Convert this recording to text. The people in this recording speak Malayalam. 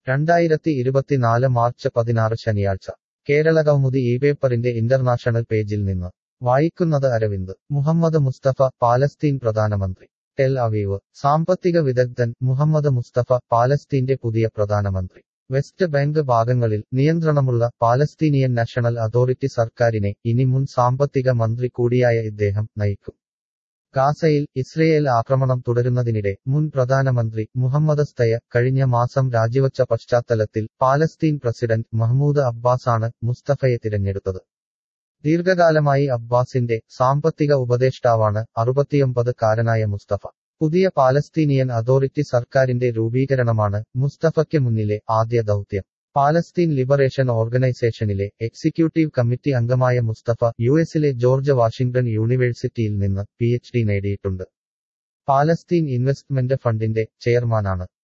രണ്ടായിരത്തി ഇരുപത്തിനാല് മാർച്ച് പതിനാറ് ശനിയാഴ്ച കേരളകൗമുദി ഈ പേപ്പറിന്റെ ഇന്റർനാഷണൽ പേജിൽ നിന്ന് വായിക്കുന്നത് അരവിന്ദ് മുഹമ്മദ് മുസ്തഫ പാലസ്തീൻ പ്രധാനമന്ത്രി ടെൽ അവീവ് സാമ്പത്തിക വിദഗ്ധൻ മുഹമ്മദ് മുസ്തഫ പാലസ്തീന്റെ പുതിയ പ്രധാനമന്ത്രി വെസ്റ്റ് ബാങ്ക് ഭാഗങ്ങളിൽ നിയന്ത്രണമുള്ള പാലസ്തീനിയൻ നാഷണൽ അതോറിറ്റി സർക്കാരിനെ ഇനി മുൻ സാമ്പത്തിക മന്ത്രി കൂടിയായ ഇദ്ദേഹം നയിക്കും ഗാസയിൽ ഇസ്രയേൽ ആക്രമണം തുടരുന്നതിനിടെ മുൻ പ്രധാനമന്ത്രി മുഹമ്മദ് സ്തയ കഴിഞ്ഞ മാസം രാജിവച്ച പശ്ചാത്തലത്തിൽ പാലസ്തീൻ പ്രസിഡന്റ് മഹ്മൂദ് അബ്ബാസാണ് മുസ്തഫയെ തിരഞ്ഞെടുത്തത് ദീർഘകാലമായി അബ്ബാസിന്റെ സാമ്പത്തിക ഉപദേഷ്ടാവാണ് അറുപത്തിയൊമ്പത് കാരനായ മുസ്തഫ പുതിയ പാലസ്തീനിയൻ അതോറിറ്റി സർക്കാരിന്റെ രൂപീകരണമാണ് മുസ്തഫയ്ക്ക് മുന്നിലെ ആദ്യ ദൗത്യം പാലസ്തീൻ ലിബറേഷൻ ഓർഗനൈസേഷനിലെ എക്സിക്യൂട്ടീവ് കമ്മിറ്റി അംഗമായ മുസ്തഫ യു എസിലെ ജോർജ് വാഷിംഗ്ടൺ യൂണിവേഴ്സിറ്റിയിൽ നിന്ന് പി എച്ച് ഡി നേടിയിട്ടുണ്ട് പാലസ്തീൻ ഇൻവെസ്റ്റ്മെന്റ് ഫണ്ടിന്റെ ചെയർമാനാണ്